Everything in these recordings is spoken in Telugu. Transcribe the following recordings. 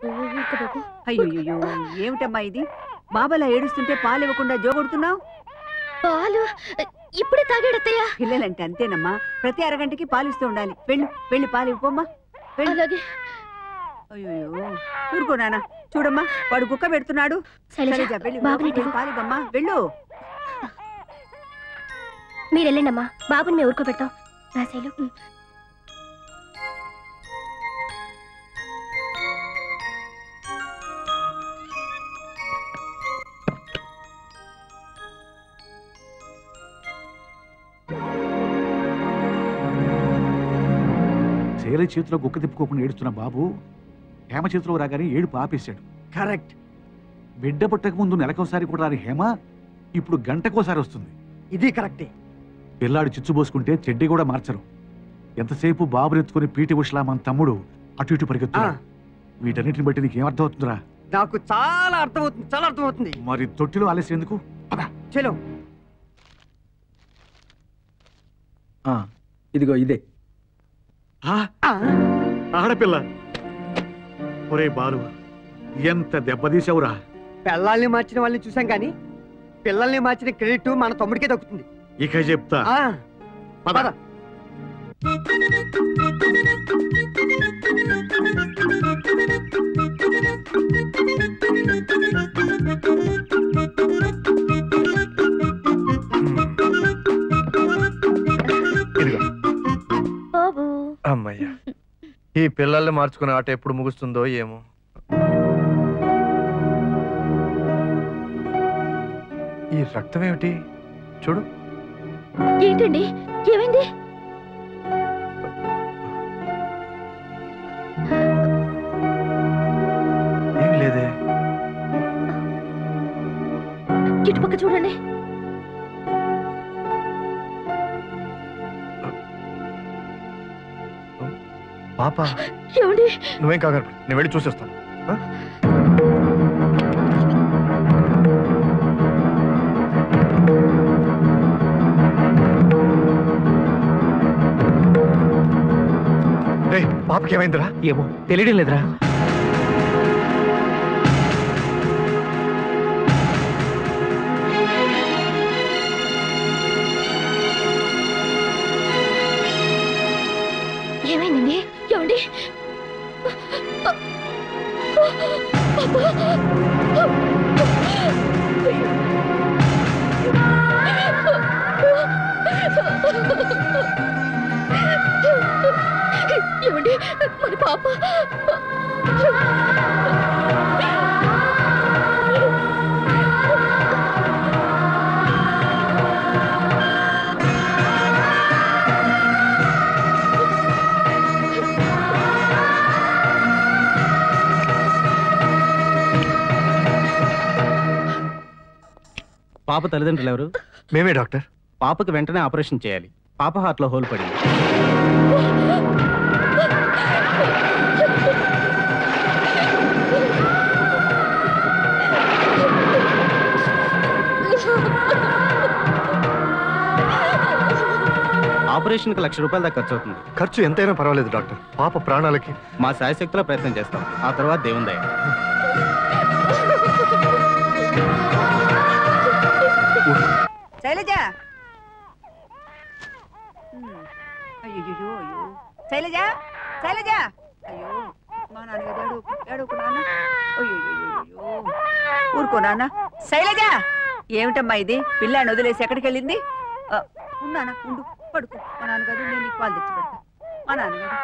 ఊరుకో బాబు అయ్యో ఏమిటమ్మా ఇది బాబాలా ఏడుస్తుంటే పాలు ఇవ్వకుండా జోగొడుతున్నావు పాలు ఇప్పుడే తాగాడత్తయ్య పిల్లలంటే అంతేనమ్మా ప్రతి అరగంటకి పాలు ఇస్తూ ఉండాలి వెళ్ళు వెళ్ళి పాలు ఇవ్వమ్మా వెళ్ళు అలాగే అయ్యో ఊరుకో నాన్న చూడమ్మా వాడు కుక్క పెడుతున్నాడు శైలజ శైలజ, వెళ్ళు బాబుని వెళ్ళి పాలు ఇవ్వమ్మా వెళ్ళు మీరు వెళ్ళండమ్మా బాబుని మేము ఊరుకోబెడతాం రా శైలు శైల చేతిలో గుక్క తిప్పుకోకుండా ఏడుస్తున్న బాబు హేమ చేతిలో రాగానే ఏడుపు ఆపేశాడు కరెక్ట్ బిడ్డ పుట్టక ముందు నెలకోసారి కూడా రాని హేమ ఇప్పుడు గంటకోసారి వస్తుంది ఇది కరెక్టే పిల్లాడు చిచ్చుబోసుకుంటే చెడ్డి కూడా మార్చరు ఎంతసేపు బాబునెత్తుకుని పీటి ఉషలా మన తమ్ముడు అటు ఇటు ఆ, పరిగెత్తున్నా వీటన్నిటిని బట్టి నీకు ఏమర్థం అవుతుందిరా నాకు చాలా అర్థమవుతుంది చాలా అర్థమవుతుంది మరి తొట్టిలో ఆలస్యం ఎందుకు చలో ఇదిగో ఇదే ఆ, ఆ, ఆడపిల్ల ఒరే బాలు ఎంత దెబ్బతీసావురా పిల్లల్ని మార్చిన వాళ్ళని చూసాం కానీ పిల్లల్ని మార్చిన క్రెడిట్ మన తమ్ముడికే దక్కుతుంది ఇక చెప్తా ఆ, పద. పద. ఇదిగో బాబు అమ్మయ్యా ఈ పిల్లల్ని మార్చుకునే ఆట ఎప్పుడు ముగుస్తుందో ఏమో ఈ రక్తం ఏమిటి చూడు ఏంటండి ఏమైంది ఏమి లేదే ఇటుపక్క చూడండి పాప ఏమండి నువ్వేం కాగలరు నేను వెళ్ళి చూసేస్తాను ఆ? రేయ్, పాపకి ఏమైందిరా ఏమో తెలియడం లేదురా ఏమైందండి ఏమండి ఏమండి మన పాప పాప తల్లిదండ్రులు ఎవరు మేమే డాక్టర్ పాపకి వెంటనే ఆపరేషన్ చేయాలి పాప హార్ట్లో హోల్ పడింది ఆపరేషన్కి లక్ష రూపాయల దాకా ఖర్చు అవుతుంది ఖర్చు ఎంతైనా పర్వాలేదు డాక్టర్ పాప ప్రాణాలకి మా శాయశక్తిలో ప్రయత్నం చేస్తాం ఆ తర్వాత దేవుని దయ శైలజ హ్మ్. అయ్యయ్యో అయ్యో శైలజ శైలజ అయ్యో మా నాన్నగారు ఏడుకు ఏడుకు నాన్న అయ్యో ఊరుకో నాన్న శైలజ ఏమిటమ్మా ఇది పిల్లాన్ని వదిలేసి ఎక్కడికి వెళ్ళింది ఆ, ఉన్నానా ఉండు పడుకో మా నాన్నగారు నేను నీకు పాలు తెచ్చి పెడతా మా నాన్నగారు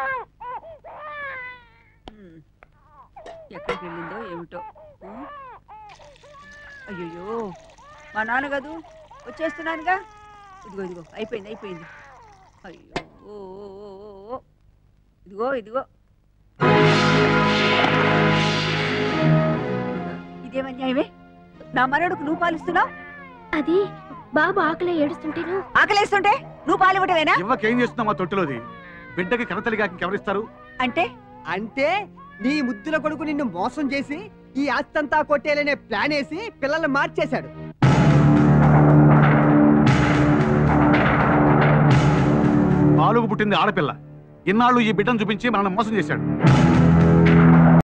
హ్మ్. ఎక్కడికి వెళ్ళిందో ఏమిటో హ్మ్. అయ్యయ్యో మా నాన్న కదూ వచ్చేస్తున్నానుగా ఇదిగో ఇదిగో అయిపోయింది అయిపోయింది అయ్యో ఓ, ఓ, ఓ, ఓ, ఓ. ఇదిగో ఇదిగో ఇదేమన్యాయమే నా మనడుకు నువ్వు పాలిస్తున్నావు అది బాబు ఆకలి ఏడుస్తుంటేను ఆకలేస్తుంటే నువ్వు పాలివ్వటమేనా ఇవ్వకేం చేస్తున్నావు మా తొట్టిలోది బిడ్డకి కనతలిగా ఇంకెవరిస్తారు అంటే అంటే నీ ముద్దుల కొడుకు నిన్ను మోసం చేసి ఈ ఆస్తంతా కొట్టేయాలనే ప్లాన్ వేసి పిల్లల్ని మార్చేశాడు పాలుగు పుట్టింది ఆడపిల్ల ఇన్నాళ్ళు ఈ బిడ్డను చూపించి మనల్ని మోసం చేశాడు